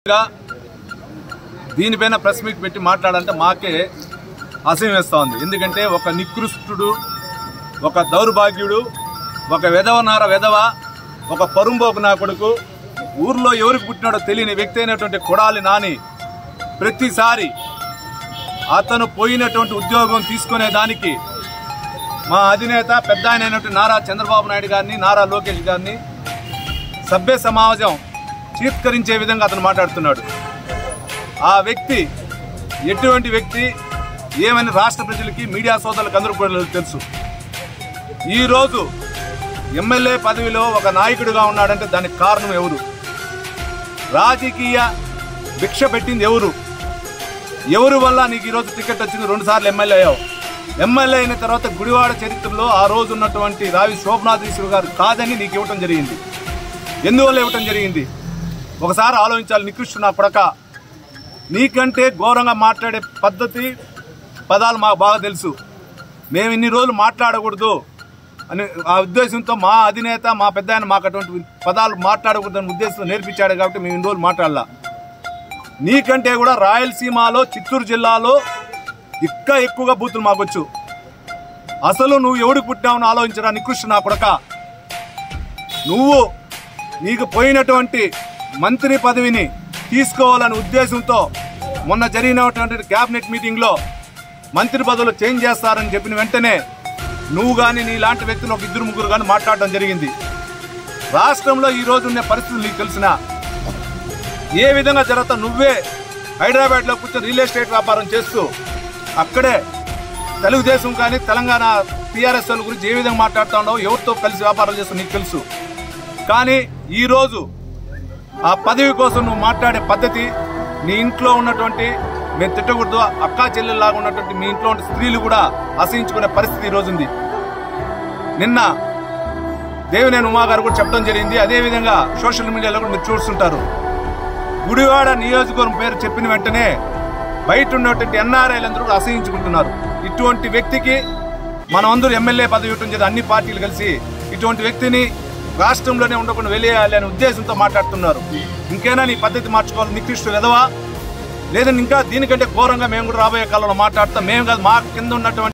గా దీనిపైన press meet పెట్టి మాట్లాడాలంటే మాకే అసహ్యం వేస్తూ ఉంది ఎందుకంటే ఒక నికృష్టుడు ఒక దౌర్భాగ్యుడు ఒక వెధవనార వెధవ ఒక పరుంబోకు నా కొడుకు ఊర్లో ఎవరికి పుట్టినాడో తెలియని వ్యక్తి అయినటువంటి కొడాలి నాని ప్రతిసారి అతను పోయినటువంటి ఉద్యోగం తీసుకునే దానికి మా అధినేత పెద్ద ఆయన అయినటువంటి నారా చంద్రబాబు నాయుడు గారిని నారా లోకేష్ గారిని సభ్య సమాజం చీత్కరించే విధంగా అతను మాట్లాడుతున్నాడు ఆ వ్యక్తి ఎటువంటి వ్యక్తి ఏమని రాష్ట్ర ప్రజలకి మీడియా సోదరులకు అందరూ కూడా తెలుసు ఈరోజు ఎమ్మెల్యే పదవిలో ఒక నాయకుడిగా ఉన్నాడంటే దానికి కారణం ఎవరు రాజకీయ భిక్ష పెట్టింది ఎవరు ఎవరి వల్ల నీకు ఈరోజు టికెట్ వచ్చింది రెండు సార్లు ఎమ్మెల్యే అయ్యావు ఎమ్మెల్యే అయిన తర్వాత గుడివాడ చరిత్రలో ఆ రోజు ఉన్నటువంటి రావి శోభనాథీశ్వరు గారు కాదని నీకు ఇవ్వటం జరిగింది ఎందువల్ల ఇవ్వటం జరిగింది ఒకసారి ఆలోచించాలి నికృష్టు నా కొడక నీకంటే ఘోరంగా మాట్లాడే పద్ధతి పదాలు మాకు బాగా తెలుసు మేము ఇన్ని రోజులు మాట్లాడకూడదు అని ఆ ఉద్దేశంతో మా అధినేత మా పెద్ద ఆయన మాకు అటువంటి పదాలు మాట్లాడకూడదని ఉద్దేశంతో నేర్పించాడు కాబట్టి మేము ఇన్ని రోజులు మాట్లాడాల నీకంటే కూడా రాయలసీమలో చిత్తూరు జిల్లాలో ఇంకా ఎక్కువగా బూతులు మాకొచ్చు అసలు నువ్వు ఎవడికి పుట్టావని ఆలోచించరా నికృష్టు నా కొడక నువ్వు నీకు పోయినటువంటి మంత్రి పదవిని తీసుకోవాలనే ఉద్దేశంతో మొన్న జరిగినటువంటి క్యాబినెట్ మీటింగ్లో మంత్రి పదవులు చేంజ్ చేస్తారని చెప్పిన వెంటనే నువ్వు కానీ నీలాంటి వ్యక్తులు ఒక ఇద్దరు ముగ్గురు కానీ మాట్లాడడం జరిగింది రాష్ట్రంలో ఈ రోజు ఉన్న పరిస్థితులు నీకు తెలిసిన ఏ విధంగా జరుగుతా నువ్వే హైదరాబాద్లో కూర్చొని రియల్ ఎస్టేట్ వ్యాపారం చేస్తూ అక్కడే తెలుగుదేశం కానీ తెలంగాణ టీఆర్ఎస్ వాళ్ళ గురించి ఏ విధంగా మాట్లాడుతా ఉన్నావు ఎవరితో కలిసి వ్యాపారం చేస్తూ నీకు తెలుసు కానీ ఈరోజు ఆ పదవి కోసం నువ్వు మాట్లాడే పద్ధతి నీ ఇంట్లో ఉన్నటువంటి మేము తిట్టకూడదు అక్కా చెల్లెల్లాగా ఉన్నటువంటి మీ ఇంట్లో ఉన్న స్త్రీలు కూడా అసహించుకునే పరిస్థితి ఈరోజు ఉంది నిన్న దేవినేని ఉమా గారు కూడా చెప్పడం జరిగింది అదేవిధంగా సోషల్ మీడియాలో కూడా మీరు చూస్తుంటారు గుడివాడ నియోజకవర్గం పేరు చెప్పిన వెంటనే బయట ఉన్నటువంటి ఎన్ఆర్ఐలందరూ కూడా అసహించుకుంటున్నారు ఇటువంటి వ్యక్తికి మనం అందరూ ఎమ్మెల్యే పదవి ఇవ్వటం చేత అన్ని పార్టీలు కలిసి ఇటువంటి వ్యక్తిని రాష్ట్రంలోనే ఉండకుండా వెళ్ళేయాలి అనే ఉద్దేశంతో మాట్లాడుతున్నారు ఇంకైనా నీ పద్ధతి మార్చుకోవాలి నికృష్టు విధవా లేదంటే ఇంకా దీనికంటే ఘోరంగా మేము కూడా రాబోయే కాలంలో మాట్లాడతాం మేము కాదు మా కింద ఉన్నటువంటి